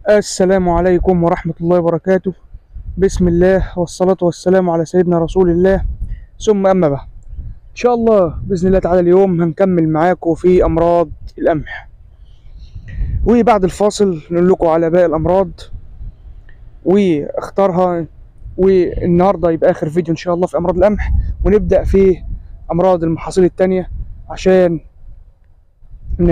السلام عليكم ورحمة الله وبركاته بسم الله والصلاة والسلام على سيدنا رسول الله ثم أما بعد إن شاء الله بإذن الله تعالى اليوم هنكمل معاكم في أمراض القمح وبعد الفاصل نقول لكم على باقي الأمراض واختارها والنهارده يبقى آخر فيديو إن شاء الله في أمراض القمح ونبدأ في أمراض المحاصيل التانية عشان ن...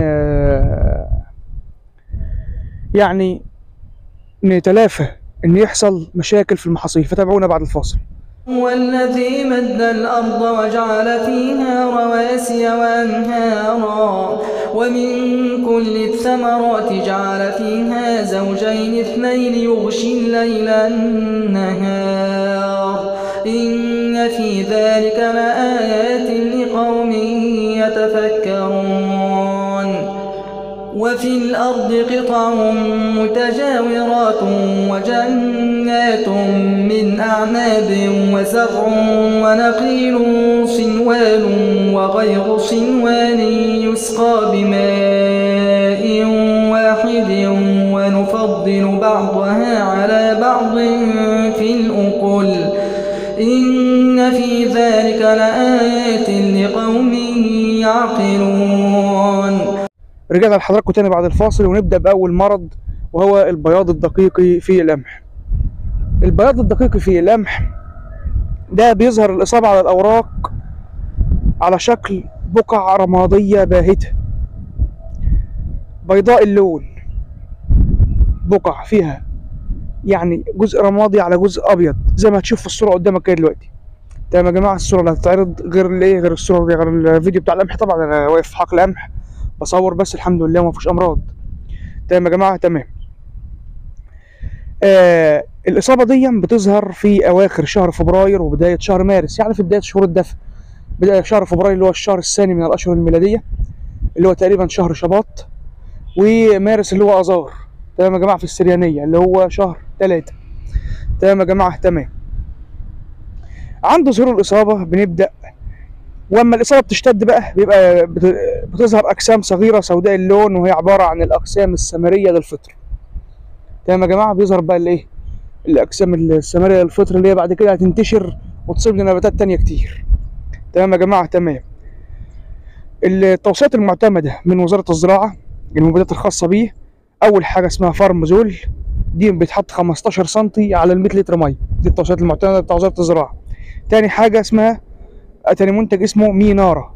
يعني نتلافى ان يحصل مشاكل في المحاصيل فتابعونا بعد الفاصل هو الذي مد الأرض وجعل فيها رواسي وأنهارا ومن كل الثمرات جعل فيها زوجين اثنين يغشي الليل النهار إن في ذلك لآيات لقوم يتفكرون وفي الأرض قطع متجاورات وجنات من أعناب وزرع ونخيل صنوان وغير صنوان يسقى بماء واحد ونفضل بعضها على بعض في الأكل إن في ذلك لآيات لقوم يعقلون رجعنا لحضراتكم تاني بعد الفاصل ونبدأ بأول مرض وهو البياض الدقيقي في القمح البياض الدقيقي في القمح ده بيظهر الإصابة على الأوراق على شكل بقع رمادية باهتة بيضاء اللون بقع فيها يعني جزء رمادي على جزء أبيض زي ما هتشوف في الصورة قدامك كده دلوقتي تمام يا جماعة الصورة اللي هتتعرض غير الايه غير الصورة دي غير الفيديو بتاع القمح طبعا أنا واقف في حقل قمح بصور بس الحمد لله وما فيش امراض تمام يا جماعه تمام آه الاصابه دي بتظهر في اواخر شهر فبراير وبدايه شهر مارس يعني في بدايه شهور الدفء بدايه شهر فبراير اللي هو الشهر الثاني من الاشهر الميلاديه اللي هو تقريبا شهر شباط ومارس اللي هو اذار تمام يا جماعه في السريانيه اللي هو شهر ثلاثة تمام يا جماعه تمام عند ظهور الاصابه بنبدا واما الاصابه بتشتد بقى بيبقى بت- بتظهر اجسام صغيره سوداء اللون وهي عباره عن الاقسام الثمريه للفطر تمام يا جماعه بيظهر بقى الايه الاجسام الثمريه للفطر اللي هي بعد كده هتنتشر وتصيب لنباتات تانية كتير تمام يا جماعه تمام التوصيات المعتمده من وزاره الزراعه المبيدات الخاصه بيه اول حاجه اسمها فارمزول دي بيتحط 15 سم على ال 100 لتر ميه دي التوصيات المعتمده بتاع وزاره الزراعه تاني حاجه اسمها تاني منتج اسمه مينارا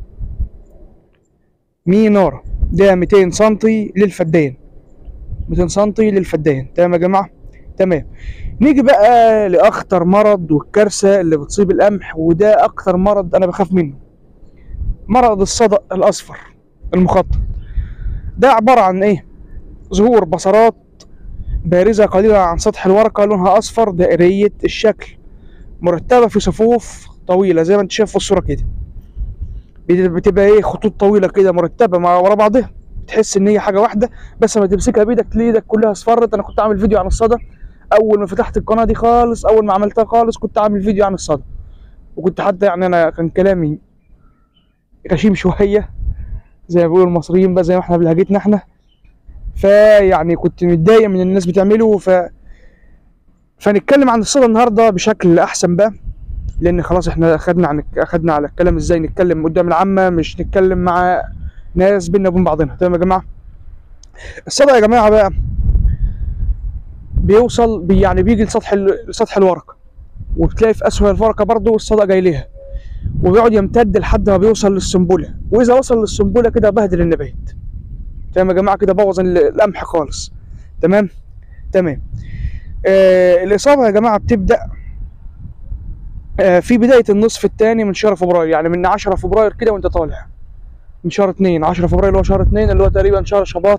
مينارا ده 200 سنتي للفدان 200 سنتي للفدان تمام يا جماعه تمام نيجي بقى لاخطر مرض والكارثه اللي بتصيب القمح وده اكتر مرض انا بخاف منه مرض الصدأ الاصفر المخطط ده عباره عن ايه ظهور بصرات بارزه قليلا عن سطح الورقه لونها اصفر دائريه الشكل مرتبه في صفوف طويله زي ما انت شايف في الصوره كده بت- بتبقى ايه خطوط طويله كده مرتبه مع ورا بعضها بتحس ان هي حاجه واحده بس لما تمسكها بايدك تلاقي ايدك كلها اصفرت انا كنت عامل فيديو عن الصدى اول ما فتحت القناه دي خالص اول ما عملتها خالص كنت عامل فيديو عن الصدى وكنت حتى يعني انا كان كلامي غشيم شويه زي ما بيقولوا المصريين بقى زي ما احنا بلهجتنا احنا فيعني كنت متضايق من الناس بتعمله ف فنتكلم عن الصدى النهارده بشكل احسن بقى لان خلاص احنا اخدنا عن اخدنا على الكلام ازاي نتكلم قدام العامه مش نتكلم مع ناس بينا وبين بعضنا تمام يا جماعه الصدى يا جماعه بقى بيوصل بي يعني بيجي لسطح ال- لسطح الورقه وبتلاقي في اسفل الورقه برضه الصدى جاي ليها وبيقعد يمتد لحد ما بيوصل للسنبله واذا وصل للسنبله كده بهدل النبات تمام يا جماعه كده بوظ ال- القمح خالص تمام تمام آه الاصابه يا جماعه بتبدا آه، في بداية النصف الثاني من شهر فبراير يعني من 10 فبراير كده وانت طالع من شهر 2 10 فبراير اللي هو شهر 2 اللي هو تقريبا شهر شباط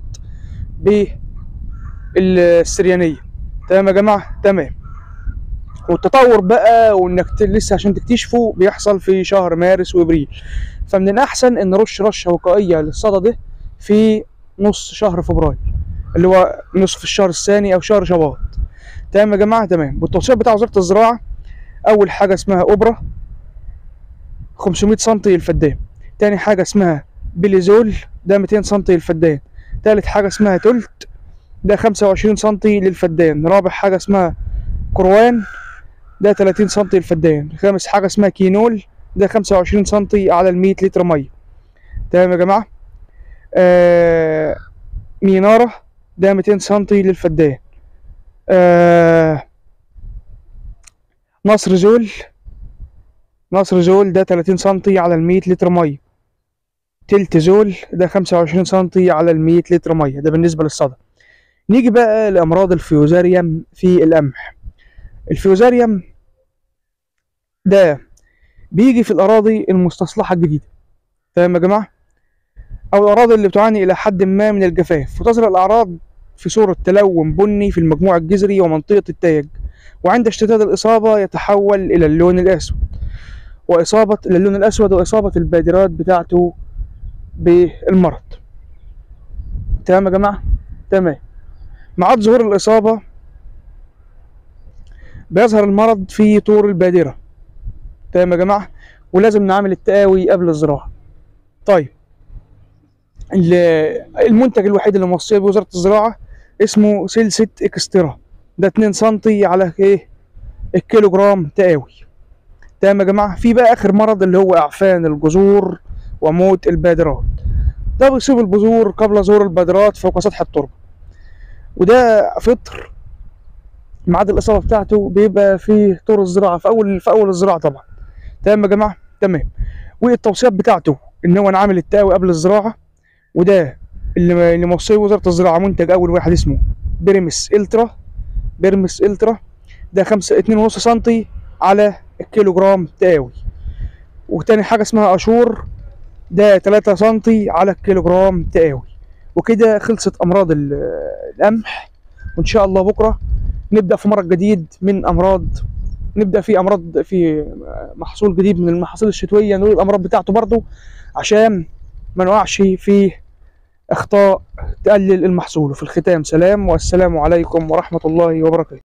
بالسريانية تمام يا جماعة تمام والتطور بقى وانك ت- لسه عشان تكتشفه بيحصل في شهر مارس وابريل فمن الاحسن ان نرش رشه وقائيه للصدى ده في نص شهر فبراير اللي هو نصف الشهر الثاني او شهر شباط تمام يا جماعه تمام والتوصيات بتاع وزاره الزراعه اول حاجه اسمها اوبرا 500 سم الفدان تاني حاجه اسمها بيليزول ده 200 سم الفدان تالت حاجه اسمها تلت ده 25 سنتي للفدان رابع حاجة اسمها كروان ده 30 سنتي للفدان خامس حاجة اسمها كينول ده 25 سنتي على ال 100 لتر مية تمام يا جماعة آه مينارة ده 200 سنتي للفدان آه نصر زول نصر زول ده 30 سنتي على ال 100 لتر مية تلت زول ده 25 سنتي على ال 100 لتر مية ده بالنسبة للصدى نيجي بقى لأمراض الفيوزاريوم في القمح الفيوزاريوم ده بيجي في الأراضي المستصلحة الجديدة تمام يا جماعة أو الأراضي اللي بتعاني إلى حد ما من الجفاف وتظهر الأعراض في صورة تلون بني في المجموع الجذري ومنطقة التاج وعند اشتداد الإصابة يتحول إلى اللون الأسود وإصابة إلى اللون الأسود وإصابة البادرات بتاعته بالمرض تمام يا جماعة تمام مع ظهور الإصابة بيظهر المرض في طور البادرة تمام يا جماعة ولازم نعمل التقاوي قبل الزراعة طيب ال- المنتج الوحيد اللي موصيه بوزارة الزراعة اسمه سلسة اكسترا ده 2 سنتي على ايه الكيلو جرام تقاوي تمام يا جماعة في بقى آخر مرض اللي هو إعفان الجذور وموت البادرات ده بيصيب البذور قبل ظهور البادرات فوق سطح التربة وده فطر ميعاد الإصابة بتاعته بيبقى في طور الزراعة في أول في أول الزراعة طبعا تمام يا جماعة تمام والتوصيات بتاعته إن هو نعمل التقاوي قبل الزراعة وده اللي اللي موصيه وزارة الزراعة منتج أول واحد اسمه بيرمس إلترا بيرمس إلترا ده خمسة اتنين ونص سنتي على الكيلو جرام تقاوي وتاني حاجة اسمها أشور ده تلاتة سنتي على الكيلو جرام تقاوي وكده خلصت أمراض ال- القمح وإن شاء الله بكرة نبدأ في مرض جديد من أمراض نبدأ في أمراض في محصول جديد من المحاصيل الشتوية نقول الأمراض بتاعته برضو عشان ما نقعش في أخطاء تقلل المحصول وفي الختام سلام والسلام عليكم ورحمة الله وبركاته